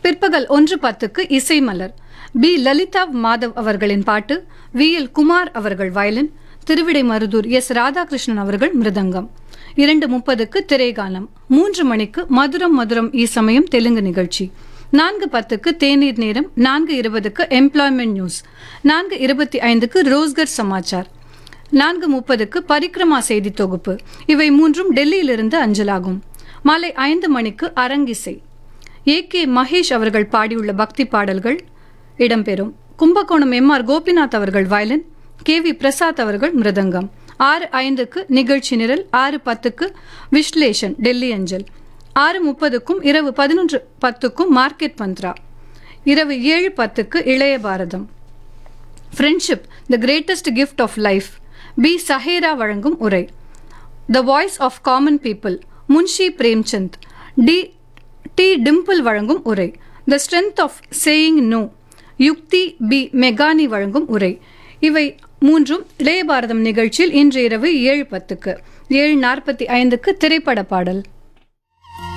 பிற்பகல் ஒன்று பத்துக்கு இசை மலர் பி லலிதா மாதவ் அவர்களின் பாட்டு வி எல் குமார் அவர்கள் வயலின் திருவிடைமருதூர் எஸ் ராதாகிருஷ்ணன் அவர்கள் மிருதங்கம் இரண்டு முப்பதுக்கு திரைகாலம் மூன்று மணிக்கு மதுரம் மதுரம் ஈ சமயம் தெலுங்கு நிகழ்ச்சி நான்கு பத்துக்கு தேநீர் நேரம் நான்கு இருபதுக்கு எம்ப்ளாய்மெண்ட் நியூஸ் நான்கு இருபத்தி ஐந்துக்கு ரோஸ்கர் சமாச்சார் நான்கு முப்பதுக்கு பரிக்ரமா செய்தி தொகுப்பு இவை மூன்றும் டெல்லியிலிருந்து அஞ்சலாகும் மாலை ஐந்து மணிக்கு அரங்கிசை ஏ கே மகேஷ் அவர்கள் பாடியுள்ள பக்தி பாடல்கள் இடம்பெறும் கும்பகோணம் எம் ஆர் கோபிநாத் அவர்கள் வயலின் கே வி பிரசாத் அவர்கள் மிருதங்கம் ஆறு ஐந்துக்கு நிகழ்ச்சி நிரல் ஆறு பத்துக்கு விஸ்லேஷன் டெல்லி அஞ்சல் ஆறு முப்பதுக்கும் இரவு பதினொன்று பத்துக்கும் மார்க்கெட் மந்த்ரா இரவு ஏழு பத்துக்கு Ilaiya Bharatham friendship the greatest gift of life B Sahera வழங்கும் உரை the voice of common people Munshi Premchand D D Dimple வழங்கும் உரை the strength of saying no Yukti B மெகானி வழங்கும் உரை இவை மூன்றும் இளைய பாரதம் நிகழ்ச்சியில் இன்று இரவு ஏழு பத்துக்கு ஏழு நாற்பத்தி ஐந்துக்கு திரைப்பட பாடல்